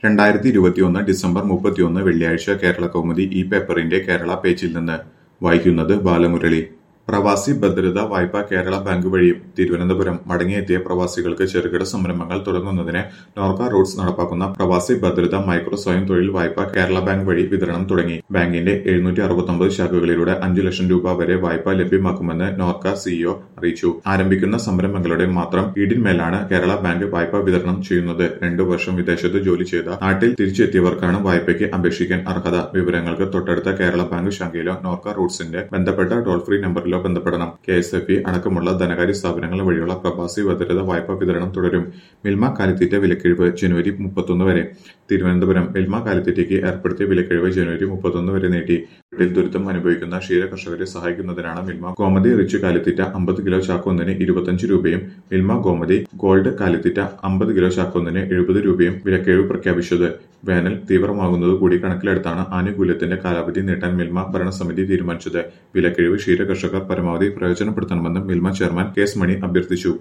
രണ്ടായിരത്തി ഇരുപത്തിയൊന്ന് ഡിസംബർ മുപ്പത്തിയൊന്ന് വെള്ളിയാഴ്ച കേരള കൗമുദി ഈ പേപ്പറിന്റെ കേരള പേജിൽ നിന്ന് വായിക്കുന്നത് ബാലമുരളി പ്രവാസി ഭദ്രത വായ്പ കേരള ബാങ്ക് വഴിയും തിരുവനന്തപുരം മടങ്ങിയെത്തിയ പ്രവാസികൾക്ക് ചെറുകിട സംരംഭങ്ങൾ തുടങ്ങുന്നതിന് നോർക്ക റൂട്ട്സ് നടപ്പാക്കുന്ന പ്രവാസി ഭദ്രത മൈക്രോ സ്വയം തൊഴിൽ വായ്പ കേരള ബാങ്ക് വഴി വിതരണം തുടങ്ങി ബാങ്കിന്റെ എഴുന്നൂറ്റി അറുപത്തൊമ്പത് ശാഖകളിലൂടെ അഞ്ചു ലക്ഷം രൂപ വരെ വായ്പ ലഭ്യമാക്കുമെന്ന് നോർക്ക സിഇഒ അറിയിച്ചു ആരംഭിക്കുന്ന സംരംഭങ്ങളുടെ മാത്രം ഈടിന്മേലാണ് കേരള ബാങ്ക് വായ്പ വിതരണം ചെയ്യുന്നത് രണ്ടു വർഷം വിദേശത്ത് ജോലി ചെയ്ത നാട്ടിൽ തിരിച്ചെത്തിയവർക്കാണ് വായ്പയ്ക്ക് അപേക്ഷിക്കാൻ അർഹത വിവരങ്ങൾക്ക് തൊട്ടടുത്ത കേരള ബാങ്ക് ശാഖയിലോ നോർക്ക റൂട്ട്സിന്റെ ബന്ധപ്പെട്ട ടോൾ ഫ്രീ നമ്പറിലോ ബന്ധപ്പെടണം കെ എസ് എഫ് ഇ അടക്കമുള്ള ധനകാര്യ സ്ഥാപനങ്ങൾ വഴിയുള്ള പ്രവാസി ഭദ്രത വായ്പാ വിതരണം തുടരും മിൽമ കാലിത്തീറ്റ വിലക്കിഴിവ് ജനുവരി മുപ്പത്തൊന്ന് വരെ തിരുവനന്തപുരം മിൽമ കാലിത്തീറ്റയ്ക്ക് ഏർപ്പെടുത്തിയ വിലക്കിഴിവ് ജനുവരി മുപ്പത്തൊന്ന് വരെ നീട്ടി വീട്ടിൽ ദുരിതം അനുഭവിക്കുന്ന ക്ഷീര കർഷകരെ സഹായിക്കുന്നതിനാണ് മിൽമ ഗോമതി റിച്ച് കാലിത്തീറ്റ അമ്പത് കിലോ ചാക്കൊന്നിന് ഇരുപത്തഞ്ച് രൂപയും മിൽമ ഗോമതി ഗോൾഡ് കാലിത്തീറ്റ അമ്പത് കിലോ ചാക്കൊന്നിന് എഴുപത് രൂപയും വിലക്കിഴിവ് പ്രഖ്യാപിച്ചത് വേനൽ തീവ്രമാകുന്നത് കൂടി കണക്കിലെടുത്താണ് ആനുകൂല്യത്തിന്റെ കാലാവധി നീട്ടാൻ മിൽമ ഭരണസമിതി തീരുമാനിച്ചത് വിലക്കിഴിവ് ക്ഷീര കർഷകർ പരമാവധി പ്രയോജനപ്പെടുത്തണമെന്ന് Milma chairman K S Mani അഭ്യർത്ഥിച്ചു